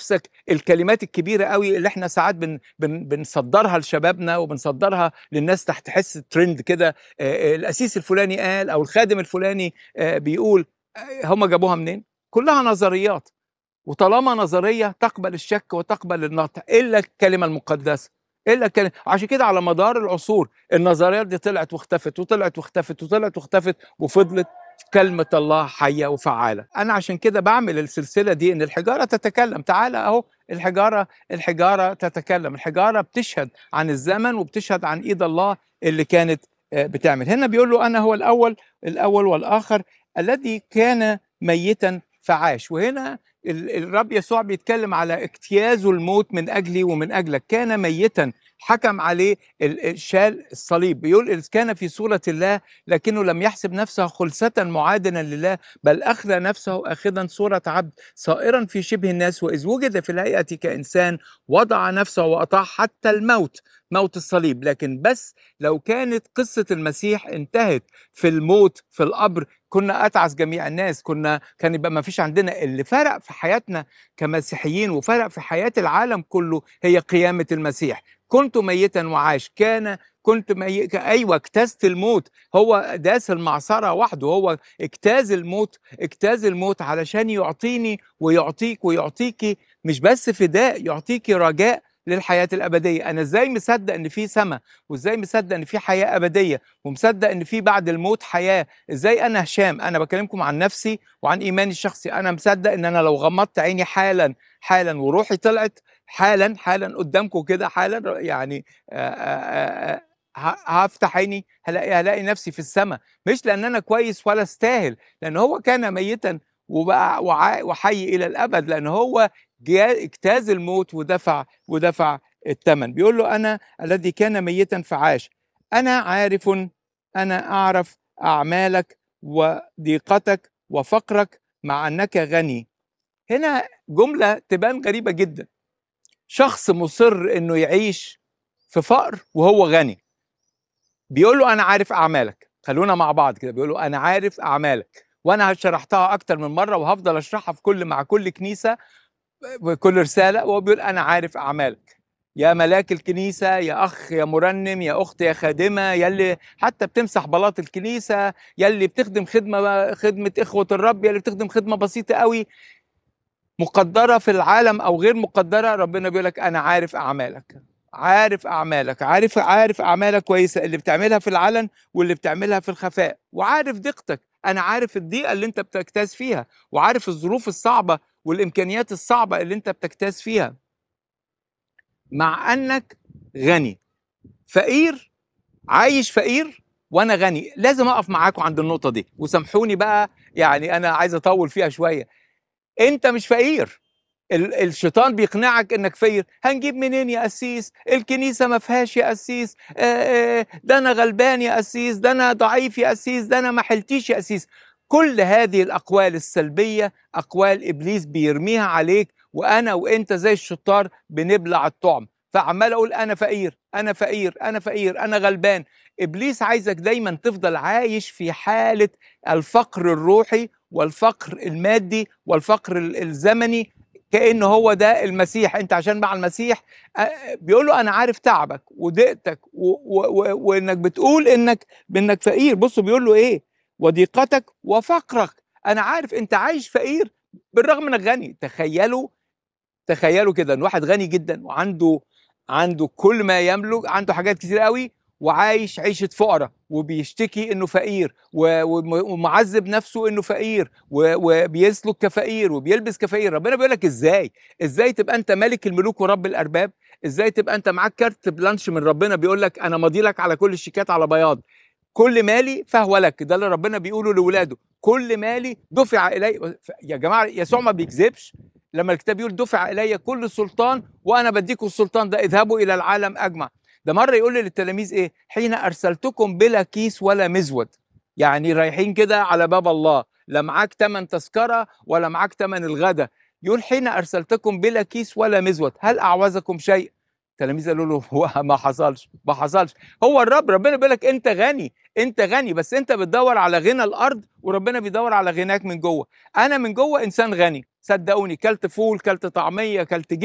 نفسك الكلمات الكبيره قوي اللي احنا ساعات بن بن بنصدرها لشبابنا وبنصدرها للناس تحت تحس ترند كده آه، آه، القسيس الفلاني قال او الخادم الفلاني آه، بيقول آه، هم جابوها منين كلها نظريات وطالما نظريه تقبل الشك وتقبل النطق الا الكلمه المقدسه الا الكلمه عشان كده على مدار العصور النظريات دي طلعت واختفت وطلعت واختفت وطلعت واختفت وفضلت كلمة الله حية وفعالة أنا عشان كده بعمل السلسلة دي إن الحجارة تتكلم تعالى أهو الحجارة الحجارة تتكلم الحجارة بتشهد عن الزمن وبتشهد عن إيد الله اللي كانت آه، بتعمل هنا بيقول له أنا هو الأول الأول والآخر الذي كان ميتا فعاش وهنا ال- الرب يسوع بيتكلم على اجتيازه الموت من أجلي ومن أجلك كان ميتا حكم عليه ال- ال- شال الصليب بيقول إذ كان في صورة الله لكنه لم يحسب نفسه خلسة معادنا لله بل أخذ نفسه أخذا صورة عبد صائرا في شبه الناس وإذ وجد في الهيئة كإنسان وضع نفسه وأطاع حتى الموت موت الصليب لكن بس لو كانت قصة المسيح انتهت في الموت في القبر كنا أتعس جميع الناس كنا كان يبقى ما فيش عندنا اللي فرق في حياتنا كمسيحيين وفرق في حياة العالم كله هي قيامة المسيح كنت ميتا وعاش كان كنت مي... ايوه اجتزت الموت هو داس المعصره وحده هو اجتاز الموت اجتاز الموت علشان يعطيني ويعطيك ويعطيكي مش بس فداء يعطيكي رجاء للحياه الابديه انا ازاي مصدق ان في سماء وازاي مصدق ان في حياه ابديه ومصدق ان في بعد الموت حياه ازاي انا هشام انا بكلمكم عن نفسي وعن ايماني الشخصي انا مصدق ان انا لو غمضت عيني حالا حالا وروحي طلعت حالا حالا قدامكم كده حالا يعني آآ آآ ه- هفتح عيني هلاقي هلاقي نفسي في السماء مش لان انا كويس ولا استاهل لان هو كان ميتا وبقى وعا- وحي الى الابد لان هو جا- اجتاز الموت ودفع ودفع الثمن بيقول له انا الذي كان ميتا فعاش انا عارف انا اعرف اعمالك وضيقتك وفقرك مع انك غني هنا جمله تبان غريبه جدا شخص مصر انه يعيش في فقر وهو غني بيقول له انا عارف اعمالك خلونا مع بعض كده بيقول له انا عارف اعمالك وانا شرحتها اكتر من مره وهفضل اشرحها في كل مع كل كنيسه وكل رساله وهو بيقول انا عارف اعمالك يا ملاك الكنيسة يا أخ يا مرنم يا أخت يا خادمة يلي حتى بتمسح بلاط الكنيسة يلي بتخدم خدمة خدمة إخوة الرب يلي بتخدم خدمة بسيطة قوي مقدرة في العالم أو غير مقدرة ربنا بيقول لك أنا عارف أعمالك عارف أعمالك عارف عارف أعمالك كويسة اللي بتعملها في العلن واللي بتعملها في الخفاء وعارف دقتك أنا عارف الضيقة اللي أنت بتجتاز فيها وعارف الظروف الصعبة والإمكانيات الصعبة اللي أنت بتجتاز فيها مع أنك غني فقير عايش فقير وانا غني لازم اقف معاكم عند النقطه دي وسامحوني بقى يعني انا عايز اطول فيها شويه انت مش فقير ال- الشيطان بيقنعك انك فقير هنجيب منين يا قسيس الكنيسه ما فيهاش يا قسيس آه، آه، ده انا غلبان يا قسيس ده انا ضعيف يا قسيس ده انا ما حلتيش يا قسيس كل هذه الاقوال السلبيه اقوال ابليس بيرميها عليك وانا وانت زي الشطار بنبلع الطعم فعمال اقول انا فقير انا فقير انا فقير انا غلبان ابليس عايزك دايما تفضل عايش في حاله الفقر الروحي والفقر المادي والفقر ال- الزمني كأنه هو ده المسيح انت عشان مع المسيح آه، بيقول له انا عارف تعبك وضيقتك و- و- و- وانك بتقول انك بانك فقير بصوا بيقول له ايه وضيقتك وفقرك انا عارف انت عايش فقير بالرغم انك غني تخيلوا تخيلوا كده ان واحد غني جدا وعنده عنده كل ما يملك عنده حاجات كتير قوي وعايش عيشة فقراء وبيشتكي انه فقير و- وم- ومعذب نفسه انه فقير و- وبيسلك كفقير وبيلبس كفقير ربنا بيقول لك ازاي ازاي تبقى انت ملك الملوك ورب الارباب ازاي تبقى انت معاك كارت بلانش من ربنا بيقول لك انا ماضي لك على كل الشيكات على بياض كل مالي فهو لك ده اللي ربنا بيقوله لاولاده كل مالي دفع الي يا جماعه يسوع ما بيكذبش لما الكتاب يقول دفع الي كل سلطان وانا بديكم السلطان ده اذهبوا الى العالم اجمع ده مره يقول للتلاميذ ايه حين ارسلتكم بلا كيس ولا مزود يعني رايحين كده على باب الله لا معاك تمن تذكره ولا معاك تمن الغدا يقول حين ارسلتكم بلا كيس ولا مزود هل اعوزكم شيء التلاميذ قالوا له هو ما حصلش ما حصلش هو الرب ربنا بيقول لك انت غني انت غني بس انت بتدور على غنى الارض وربنا بيدور على غناك من جوه انا من جوه انسان غني صدقوني كلت فول كلت طعميه كلت